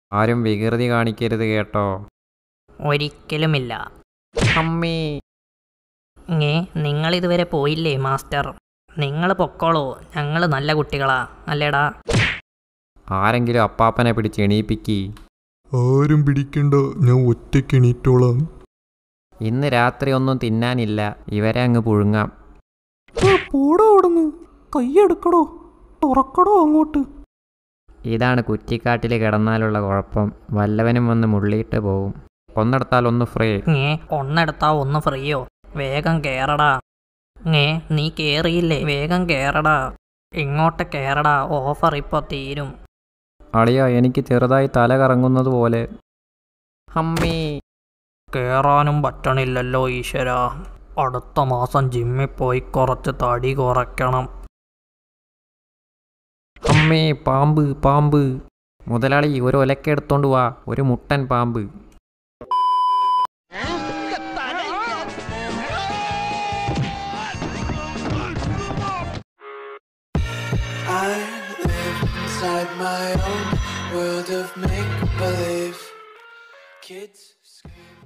ആരും വികൃതി കാണിക്കരുത് കേട്ടോ ഒരിക്കലുമില്ല അമ്മേ ഏ നിങ്ങളിതുവരെ പോയില്ലേ മാസ്റ്റർ നിങ്ങൾ പൊക്കോളൂ ഞങ്ങൾ നല്ല കുട്ടികളാ അല്ലേടാ ആരെങ്കിലും അപ്പാപ്പനെ പിടിച്ച് എണീപ്പിക്കി ആരും പിടിക്കണ്ട ഞാൻ ഒറ്റയ്ക്ക് എണീറ്റോളാം ഇന്ന് രാത്രി ഒന്നും തിന്നാനില്ല ഇവരെ അങ്ങ് പുഴുങ്ങാം പോടോ അവിടുന്ന് കൈയെടുക്കടോ തുറക്കടോ അങ്ങോട്ട് ഇതാണ് കുറ്റിക്കാട്ടിൽ കിടന്നാലുള്ള കുഴപ്പം വല്ലവനും വന്ന് മുള്ളിയിട്ട് പോവും ഒന്നെടുത്താൽ ഒന്ന് ഫ്രീ ഏ ഒന്നെടുത്താ ഒന്ന് ഫ്രീയോ വേഗം കേറടാ ഏ നീ കേറിയില്ലേ വേഗം കേറടാ ഇങ്ങോട്ട് കേറടാ ഓഫർ ഇപ്പോൾ തീരും അളിയ എനിക്ക് ചെറുതായി തല കറങ്ങുന്നത് പോലെ അമ്മേ കേറാനും പറ്റണില്ലല്ലോ ഈശ്വര അടുത്ത മാസം ജിമ്മിൽ പോയി കുറച്ച് തടി കുറയ്ക്കണം അമ്മേ പാമ്പ് പാമ്പ് മുതലാളി ഒരു ഒലക്കെടുത്തോണ്ട് വാ ഒരു മുട്ടൻ പാമ്പ് I live inside my own world of make believe. Kids scream.